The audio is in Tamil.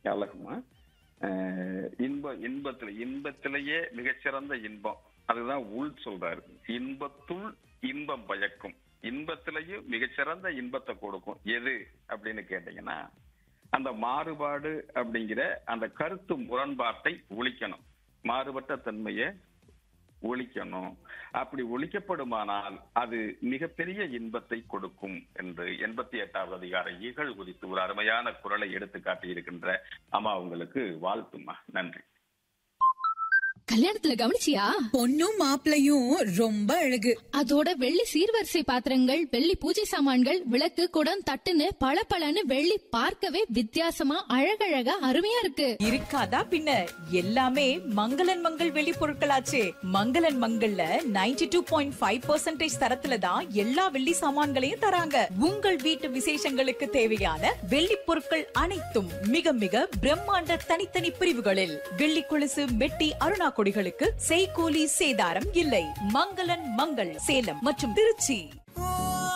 அழகுமா அஹ், இன்ப இன்பத்துல இன்பத்திலேயே மிகச்சிறந்த இன்பம் அதுதான் உள் சொல்றாரு இன்பத்துள் இன்பம் பயக்கும் இன்பத்திலேயும் மிகச்சிறந்த இன்பத்தை கொடுக்கும் எது அப்படின்னு கேட்டீங்கன்னா அந்த மாறுபாடு அப்படிங்கிற அந்த கருத்து முரண்பாட்டை ஒழிக்கணும் மாறுபட்ட தன்மையை ஒழிக்கணும் அப்படி ஒழிக்கப்படுமானால் அது மிகப்பெரிய இன்பத்தை கொடுக்கும் என்று எண்பத்தி எட்டாவது அதிகார இகழ் குறித்து ஒரு அருமையான குரலை எடுத்து காட்டியிருக்கின்ற அம்மா உங்களுக்கு வாழ்த்துமா நன்றி கல்யாணத்துல கவனிச்சியா பொண்ணும் மாப்பிளையும் ரொம்ப அழகு அதோட வெள்ளி சீர்வரிசை பாத்திரங்கள் வெள்ளி பூஜை சாமான்கள் விளக்கு குடம் தட்டுன்னு பளபளன்னு வெள்ளி பார்க்கவே வித்தியாசமா அழகழகா அருமையா இருக்கு இருக்காதா பின்ன எல்லாமே மங்களன் மங்கள் வெளி பொருட்களாச்சே மங்களன் மங்கள்ல 92.5% டூ பாயிண்ட் ஃபைவ் தரத்துல தான் எல்லா வெள்ளி சாமான்களையும் தராங்க உங்கள் வீட்டு விசேஷங்களுக்கு தேவையான வெள்ளி பொருட்கள் அனைத்தும் மிக மிக பிரம்மாண்ட தனித்தனி பிரிவுகளில் வெள்ளி கொலுசு மெட்டி அருணா கொடிகளுக்கு செய்கூலி சேதாரம் இல்லை மங்களன் மங்கள் சேலம் மற்றும் திருச்சி